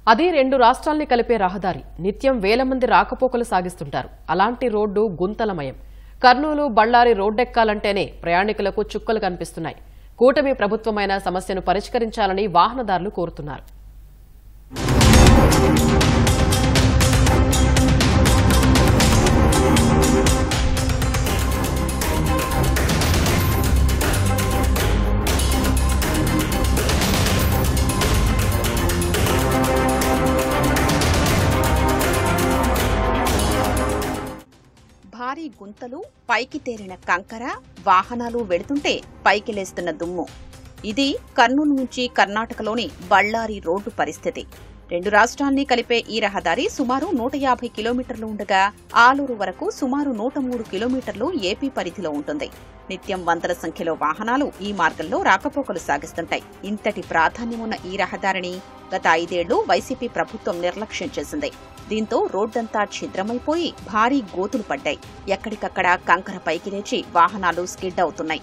అది రెండు రాష్ట్రాల్ని కలిపే రహదారి నిత్యం వేల మంది రాకపోకలు సాగిస్తుంటారు అలాంటి రోడ్డు గుంతలమయం కర్నూలు బళ్ళారి రోడ్డెక్కాలంటేనే ప్రయాణికులకు చుక్కలు కనిపిస్తున్నాయి కూటమి ప్రభుత్వమైన సమస్యను పరిష్కరించాలని వాహనదారులు కోరుతున్నారు భారీ గుంతలు పైకి తేలిన కంకర వాహనాలు వెడుతుంటే పైకి లేస్తున్న దుమ్ము ఇది కర్నూలు నుంచి కర్ణాటకలోని బళ్ళారి రోడ్డు పరిస్థితి రెండు రాష్ట్రాల్ని కలిపే ఈ రహదారి సుమారు నూట యాభై కిలోమీటర్లు ఉండగా ఆలూరు వరకు సుమారు నూట మూడు కిలోమీటర్లు ఏపీ పరిధిలో ఉంటుంది నిత్యం వందల సంఖ్యలో వాహనాలు ఈ మార్గంలో రాకపోకలు సాగిస్తుంటాయి ఇంతటి ప్రాధాన్యమున్న ఈ రహదారిని గత ఐదేళ్లు వైసీపీ ప్రభుత్వం నిర్లక్ష్యం చేసింది దీంతో రోడ్డంతా ఛిద్రమైపోయి భారీ గోతులు పడ్డాయి ఎక్కడికక్కడ కంకర పైకి లేచి వాహనాలు స్కిడ్ అవుతున్నాయి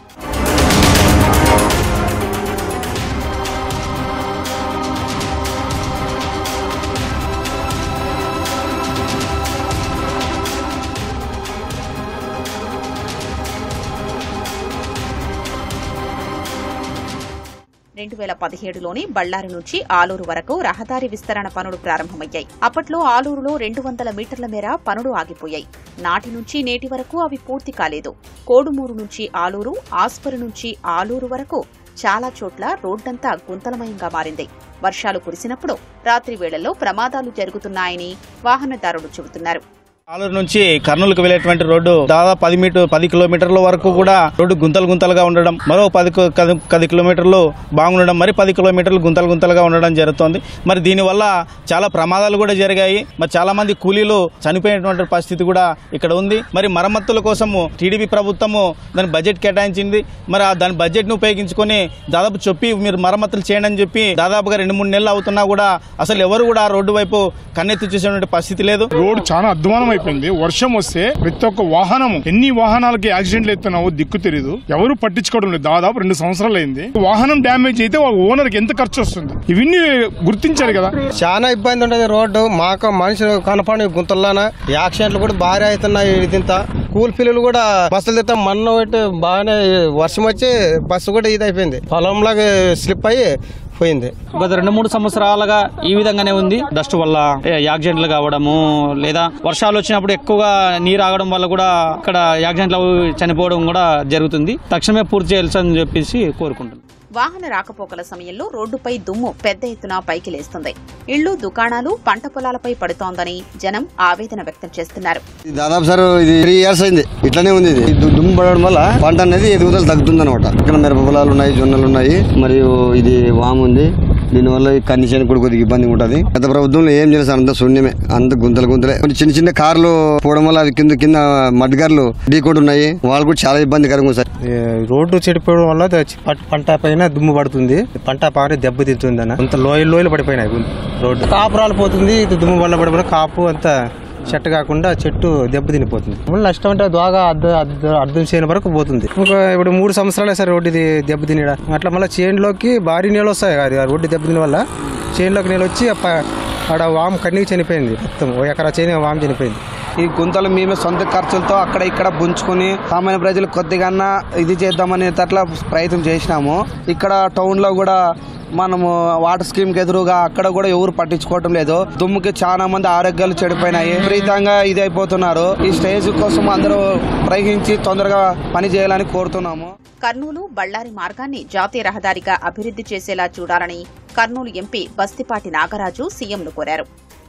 రెండు వేల పదిహేడులోని బళ్ళారి నుంచి ఆలూరు వరకు రహదారి విస్తరణ పనులు ప్రారంభమయ్యాయి అప్పట్లో ఆలూరులో రెండు వందల మీటర్ల మేర పనులు ఆగిపోయాయి నాటి నుంచి నేటి వరకు అవి పూర్తి కాలేదు కోడుమూరు నుంచి ఆలూరు ఆస్పరి నుంచి ఆలూరు వరకు చాలా చోట్ల రోడ్డంతా గుంతలమయంగా మారింది వర్షాలు కురిసినప్పుడు రాత్రి వేళల్లో ప్రమాదాలు జరుగుతున్నాయని వాహనదారులు చెబుతున్నారు ఆలూరు నుంచి కర్నూలుకు వెళ్ళేటువంటి రోడ్డు దాదాపు పది మీటర్ పది కిలోమీటర్ల వరకు కూడా రోడ్డు గుంతలు గుంతలుగా ఉండడం మరో పది కు- పది- పది కిలోమీటర్లు బాగుండడం మరి పది కిలోమీటర్లు గుంతలు గుంతలుగా ఉండడం జరుగుతోంది మరి దీనివల్ల చాలా ప్రమాదాలు కూడా జరిగాయి మరి చాలా మంది కూలీలు చనిపోయినటువంటి పరిస్థితి కూడా ఇక్కడ ఉంది మరి మరమ్మతుల కోసము టీడీపీ ప్రభుత్వము దాని బడ్జెట్ కేటాయించింది మరి ఆ దాని బడ్జెట్ను ఉపయోగించుకొని దాదాపు చెప్పి మీరు మరమ్మతులు చేయండి అని చెప్పి దాదాపుగా రెండు మూడు నెలలు అవుతున్నా కూడా అసలు ఎవరు కూడా ఆ రోడ్డు వైపు కన్నెత్తి చూసేటువంటి పరిస్థితి లేదు రోడ్ చాలా అధ్వానం అయిపోయింది వర్షం వస్తే ప్రతి ఒక్క వాహనం ఎన్ని వాహనాలకి యాక్సిడెంట్లు ఎత్తున్నావో దిక్కు తెలియదు ఎవరు పట్టించుకోవడం లేదు దాదాపు రెండు సంవత్సరాలు అయింది వాహనం డ్యామేజ్ అయితే ఓనర్ కి ఎంత ఖర్చు వస్తుంది ఇవన్నీ గుర్తించారు కదా చాలా ఇబ్బంది ఉండదు రోడ్డు మాకు మనుషులు కనపడి గుంతల్లోన యాక్సిడెంట్లు కూడా భారీ అవుతున్నాయి ఇదింత స్కూల్ పిల్లలు కూడా బస్సులు తిట్టాం మన్న పెట్టి బాగానే వర్షం వచ్చి బస్సు కూడా ఇది అయిపోయింది పొలంలాగా స్లిప్ అయ్యి పోయింది గత రెండు మూడు సంవత్సరాలుగా ఈ విధంగానే ఉంది డస్ట్ వల్ల ఏ, యాక్సిడెంట్లు కావడము లేదా వర్షాలు వచ్చినప్పుడు ఎక్కువగా నీరు ఆగడం వల్ల కూడా ఇక్కడ యాక్సిడెంట్లు అవి చనిపోవడం కూడా జరుగుతుంది తక్షణమే పూర్తి చేయాల్సని చెప్పేసి కోరుకుంటున్నాను వాహన రాకపోకల సమయంలో రోడ్డుపై దుమ్ము పెద్ద ఎత్తున పైకి లేస్తుంది ఇళ్లు దుకాణాలు పంట పొలాలపై పడుతోందని జనం ఆవేదన వ్యక్తం చేస్తున్నారు ఇది దాదాపు సార్ ఇది త్రీ ఇయర్స్ అయింది ఇట్లానే ఉంది ఇది దు- దుమ్ము పడడం వల్ల పంట అనేది ఎదుగుదల తగ్గుతుంది అనమాట ఇక్కడ మిరప పొలాలు ఉన్నాయి జొన్నలు ఉన్నాయి మరియు ఇది వాము ఉంది దీనివల్ల ఈ కండిషన్ కూడా కొద్దిగా ఇబ్బంది ఉంటుంది గత ప్రభుత్వంలో ఏం చేయలేదు సార్ అంత శూన్యమే అంత గుంతలు గుంతలే కొన్ని చిన్న చిన్న కార్లు పోవడం వల్ల అవి కింద కింద మడ్గార్లు ఢీ కూడా ఉన్నాయి వాళ్ళు కూడా చాలా ఇబ్బందికరంగా ఉంది సార్ ఈ రోడ్డు చెడిపోవడం వల్ల ద- ప- పంట పైన దుమ్ము పడుతుంది పంట బాగా దెబ్బతింటుంది అన్న అంత లోయలు లోయలు పడిపోయినాయి గుం- రోడ్డు కాపురాలు పోతుంది ఇది దుమ్ము వల్ల పడిపోయిన కాపు అంతా చెట్టు కాకుండా చెట్టు దెబ్బతినిపోతుంది మళ్ళీ నష్టం అంటే బాగా అర్థం అర్థం- అర్థం చేయని వరకు పోతుంది ఇంకా ఇప్పుడు మూడు సంవత్సరాలే సార్ రోడ్డు ఇది దెబ్బతినడా అట్లా మళ్ళీ చేనులోకి భారీ నీళ్ళు వస్తాయి ఆ ఆ రోడ్డు దెబ్బతిన వల్ల చేనులోకి నీళ్ళు వచ్చి ఆ ప- ఆడ వాము కన్నీకి చనిపోయింది మొత్తం ఓ ఎకరా చేను వాము చనిపోయింది ఈ గుంతలు మేమే సొంత ఖర్చులతో అక్కడ ఇక్కడ పుంజుకొని సామాన్య ప్రజలు కొద్దిగా ఇది చేద్దామనే అట్లా ప్రయత్నం చేసినాము ఇక్కడ టౌన్ లో కూడా మనము వాటర్ స్కీమ్ కి ఎదురుగా అక్కడ కూడా ఎవరు పట్టించుకోవటం లేదు దుమ్ముకి చాలా మంది ఆరోగ్యాలు చెడిపోయినాయి విపరీతంగా ఇది అయిపోతున్నారు ఈ స్టేజ్ కోసం అందరూ ప్రయత్నించి తొందరగా పని చేయాలని కోరుతున్నాము కర్నూలు బళ్ళారి మార్గాన్ని జాతీయ రహదారిగా అభివృద్ధి చేసేలా చూడాలని కర్నూలు ఎంపీ బస్తిపాటి నాగరాజు సీఎంను కోరారు